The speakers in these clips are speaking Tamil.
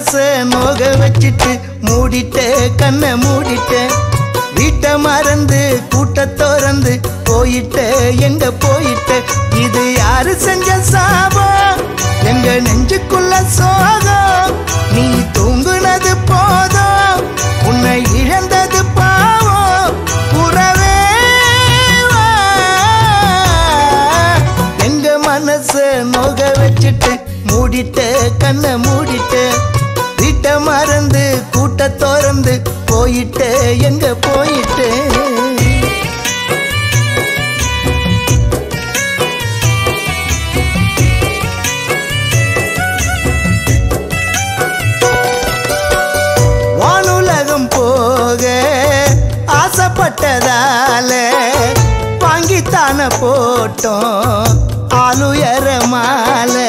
மனச நோக வச்சிட்டு மூடிட்ட கண்ணை மூடிட்ட வீட்டை மறந்து கூட்ட திறந்து போயிட்ட எங்க போயிட்ட இது யாரு செஞ்ச சாபம் எங்க நெஞ்சுக்குள்ள சோகம் நீ தூங்குனது போதும் உன்னை இழந்தது பாவம் உறவே வா. எங்க மனச நோக வச்சிட்டு மூடிட்ட கண்ணை மூடிட்ட வீட்டை மறந்து கூட்ட திறந்து போயிட்ட எங்க போயிட்டு வானுலகம் போக ஆசைப்பட்டதால வாங்கித்தான போட்டோம் ஆளுயர மாலை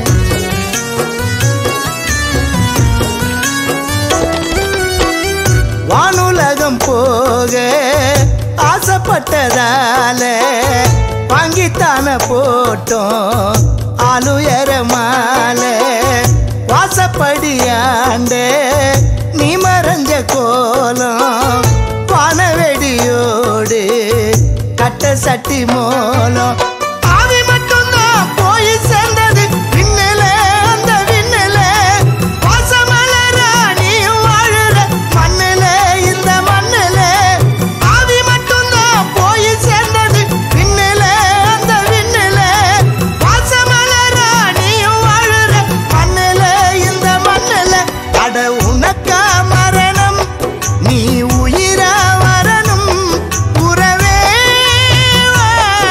வானுலகம் போக ஆசைப்பட்டதால வாங்கித்தான போட்டோம் ஆளுயர மாலை வாசப்படியாண்ட நீ மறைஞ்ச கோலம் வானவெடியோடு கட்ட சட்டி மோலம் ஆவி மட்டும்தான் போய் சேர்ந்தது விண்ணில அந்த விண்ணில வாசமலர நீயும் வாழுற மண்ணில இந்த மண்ணில ஆவி மட்டும்தான் போய் சேர்ந்தது விண்ணில அந்த விண்ணில வாசமலர நீயும் வாழுற மண்ணில இந்த மண்ணில அட உனக்கா மரணம் நீ உயிரா வரணும் உறவே வா.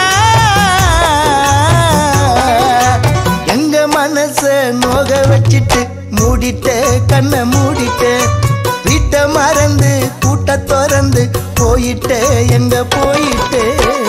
எங்க மனச நோக வச்சிட்டு மூடிட்ட கண்ணை மூடிட்ட வீட்டை மறந்து கூட்ட திறந்து போயிட்ட எங்க போயிட்டு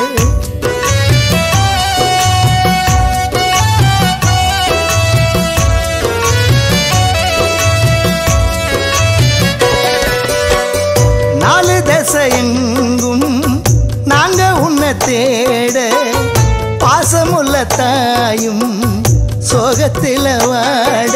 நாலு தசை எங்கும் நாங்க உன்னை தேட பாசமுள்ள தாயும் சோகத்தில வாட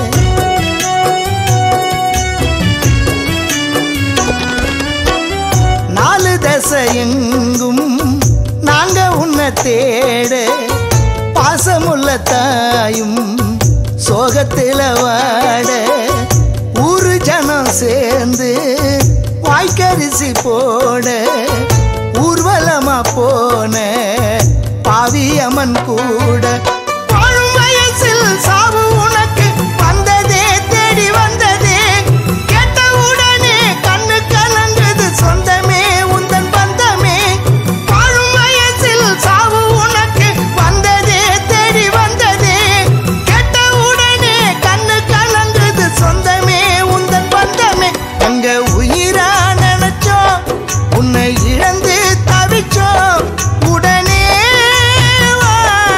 நாலு தசை எங்கும் நாங்க உன்னை தேட பாசமுள்ள தாயும் சோகத்தில வாட ஊரு ஜனம் சேர்ந்து வாய்க்கரிசி போட ஊர்வலமா போன பாவியம்மன் கூட வாழும் வயசில் சாவு உனக்கு வந்ததே தேடி வந்ததே கேட்ட உடனே கண்ணு கலங்குது சொந்தமே உந்தன் பந்தமே வாழும் வயசில் சாவு உனக்கு வந்ததே தேடி வந்ததே கேட்ட உடனே கண்ணு கலங்குது சொந்தமே உந்தன் பந்தமே அங்க உயிரா நினைச்சோம் உன்னை இழந்து தவிச்சோம் உடனே வா.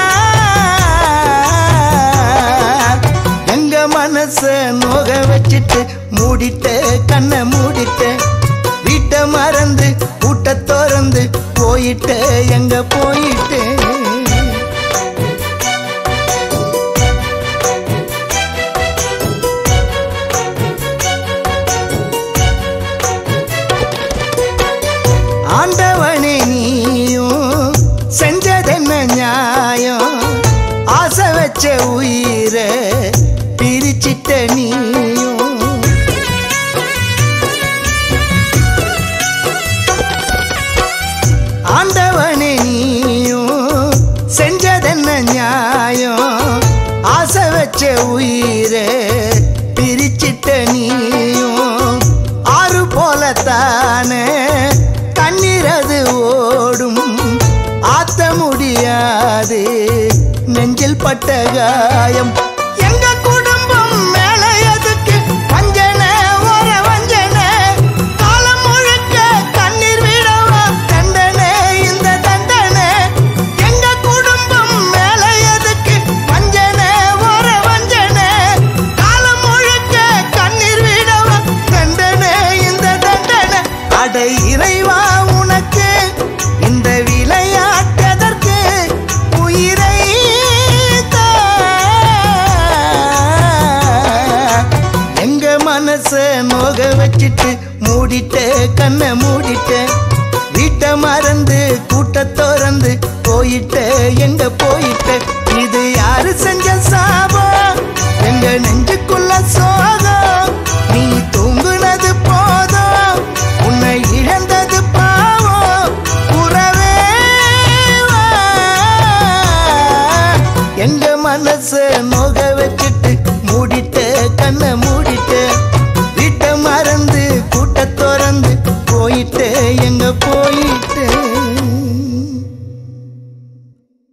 எங்க மனச நோக வச்சிட்டு மூடிட்ட கண்ணை மூடிட்ட வீட்டை மறந்து கூட்ட திறந்து போயிட்ட எங்க போயிட்டு ஆண்டவனே நீயும் செஞ்சதென்ன நியாயம் ஆசை வச்ச உயிரை பிரிச்சிட்ட நீயும் ஆண்டவனே நீயும் செஞ்சதென்ன நியாயம் ஆசை வச்ச உயிரை பிரிச்சிட்ட நீயும் ஆறு போலத்தானே கண்ணீரது ஓடும் ஆத்த முடியாது நெஞ்சில் பட்ட காயம் எங்க குடும்பம் மேல எதுக்கு வஞ்சனை ஒரு வஞ்சனை காலம் முழுக்க கண்ணீர் விடவா தண்டனை இந்த தண்டனை எங்க குடும்பம் மேல எதுக்கு வஞ்சனை ஒரு வஞ்சனை காலம் முழுக்க கண்ணீர் விடவா தண்டனை இந்த தண்டனை அட இறைவா உனக்கு இந்த விளையாட்டதற்கு உயிரை தா எங்க மனச நோக வச்சுட்டு மூடிட்ட கண்ண மூ